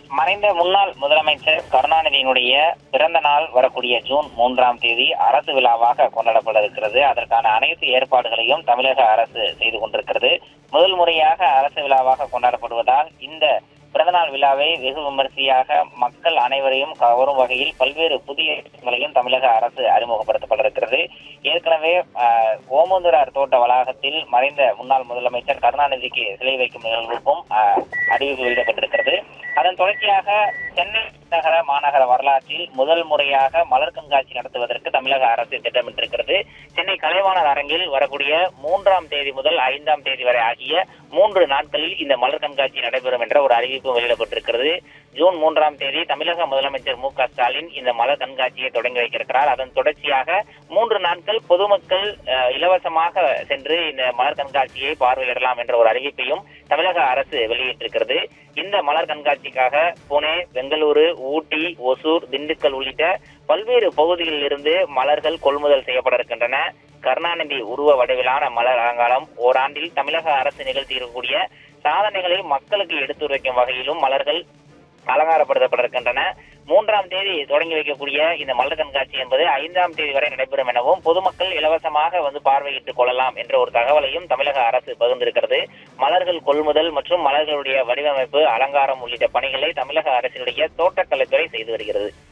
மறைந்த முன்னாள் முதலமைச்சர் கருணாநிதியினுடைய பிறந்த நாள் வரக்கூடிய ஜூன் மூன்றாம் தேதி அரசு விழாவாக கொண்டாடப்பட இருக்கிறது அதற்கான அனைத்து ஏற்பாடுகளையும் தமிழக அரசு செய்து கொண்டிருக்கிறது முதல் முறையாக அரசு விழாவாக கொண்டாடப்படுவதால் இந்த பிறந்தநாள் விழாவை வெகு விமரிசையாக மக்கள் அனைவரையும் கவரும் வகையில் பல்வேறு புதிய திட்டங்களையும் தமிழக அரசு அறிமுகப்படுத்தப்பட இருக்கிறது ஏற்கனவே ஆஹ், ஓமந்தூரார் தோட்ட வளாகத்தில் மறைந்த முன்னாள் முதலமைச்சர் கருணாநிதிக்கு சிலை வைக்கும் நிகழ்வுக்கும் ஆஹ், அறிவிப்பு வெளியிடப்பட்டிருக்கிறது அதன் தொடர்ச்சியாக சென்னை நகர மாநகர வரலாற்றில் முதல் முறையாக மலர் கண்காட்சி நடத்துவதற்கு தமிழக அரசு திட்டமிட்டிருக்கிறது சென்னை கலைவாணர் அரங்கில் வரக்கூடிய மூன்றாம் தேதி முதல் ஐந்தாம் தேதி வரை ஆகிய மூன்று நாட்களில் இந்த மலர் கண்காட்சி நடைபெறும் என்ற ஒரு அறிவிப்பு வெளியிடப்பட்டிருக்கிறது ஜூன் மூன்றாம் தேதி தமிழக முதலமைச்சர் மு க ஸ்டாலின் இந்த மலர் கண்காட்சியை தொடங்கி வைக்கிறார் அதன் தொடர்ச்சியாக மூன்று நாட்கள் பொதுமக்கள் அஹ், இலவசமாக சென்று இந்த மலர் கண்காட்சியை பார்வையிடலாம் என்ற ஒரு அறிவிப்பையும் தமிழக அரசு வெளியிட்டிருக்கிறது இந்த மலர் கண்காட்சிக்காக புனே பெங்களூரு ஊட்டி ஒசூர் திண்டுக்கல் உள்ளிட்ட பல்வேறு பகுதிகளில் இருந்து மலர்கள் கொள்முதல் செய்யப்பட இருக்கின்றன கருணாநிதி உருவ வடிவிலான மலர் அலங்காரம் ஓராண்டில் தமிழக அரசு நிகழ்த்தி இருக்கக்கூடிய சாதனைகளை மக்களுக்கு எடுத்துரைக்கும் வகையிலும் மலர்கள் அலங்காரப்படுத்தப்பட இருக்கின்றன மூன்றாம் தேதி தொடங்கி வைக்கக்கூடிய இந்த மலர் கண்காட்சி என்பது ஐந்தாம் தேதி வரை நடைபெறும் எனவும் பொதுமக்கள் இலவசமாக வந்து பார்வையிட்டுக் கொள்ளலாம் என்ற ஒரு தகவலையும் தமிழக அரசு பகிர்ந்திருக்கிறது மலர்கள் கொள்முதல் மற்றும் மலர்களுடைய வடிவமைப்பு அலங்காரம் உள்ளிட்ட பணிகளை தமிழக அரசினுடைய தோட்டக்கலைத்துறை செய்து வருகிறது